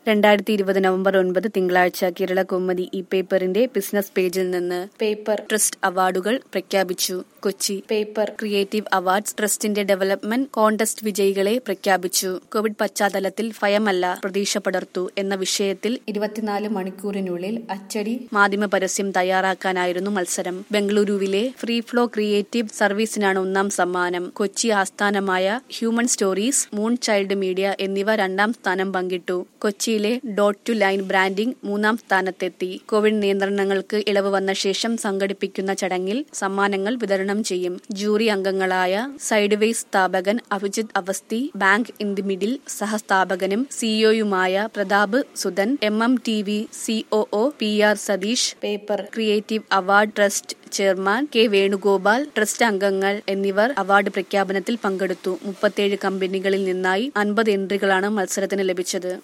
രണ്ടായിരത്തി ഇരുപത് നവംബർ ഒൻപത് തിങ്കളാഴ്ച കേരള കൗമുദി ഈ പേപ്പറിന്റെ ബിസിനസ് പേജിൽ നിന്ന് പേപ്പർ ട്രസ്റ്റ് അവാർഡുകൾ പ്രഖ്യാപിച്ചു കൊച്ചി പേപ്പർ ക്രിയേറ്റീവ് അവാർഡ്സ് ട്രസ്റ്റിന്റെ ഡെവലപ്മെന്റ് കോൺടെസ്റ്റ് വിജയികളെ പ്രഖ്യാപിച്ചു കോവിഡ് പശ്ചാത്തലത്തിൽ ഭയമല്ല പ്രതീക്ഷ പടർത്തു എന്ന വിഷയത്തിൽ ഇരുപത്തിനാല് മണിക്കൂറിനുള്ളിൽ അച്ചടി മാധ്യമ പരസ്യം തയ്യാറാക്കാനായിരുന്നു മത്സരം ബംഗളൂരുവിലെ ഫ്രീ ഫ്ലോ ക്രിയേറ്റീവ് സർവീസിനാണ് ഒന്നാം സമ്മാനം കൊച്ചി ആസ്ഥാനമായ human stories moon child media എന്നിവ രണ്ടാം സ്ഥാനം പങ്കിട്ടു കൊച്ചിയിലെ ഡോട്ട് ടു ലൈൻ ബ്രാൻഡിംഗ് മൂന്നാം സ്ഥാനത്തെത്തി കോവിഡ് നിയന്ത്രണങ്ങൾക്ക് ഇളവ് വന്ന ശേഷം സംഘടിപ്പിക്കുന്ന ചടങ്ങിൽ സമ്മാനങ്ങൾ വിതരണം ചെയ്യും ജൂറി അംഗങ്ങളായ സൈഡ് വേസ് സ്ഥാപകൻ Abhijit Avasthi bank in the middle സഹസ്ഥാപകനും സിഇഒയുമായ Pratap Sudhan M M T V COO P R Satheesh paper creative award trust chairman K Venugopal trust അംഗങ്ങൾ എന്നിവർ അവാർഡ് പ്രഖ്യാപനത്തിൽ പങ്കെടുത്തു മുപ്പത്തേഴ് കമ്പനികളിൽ നിന്നായി അൻപത് എൻട്രികളാണ് മത്സരത്തിന് ലഭിച്ചത്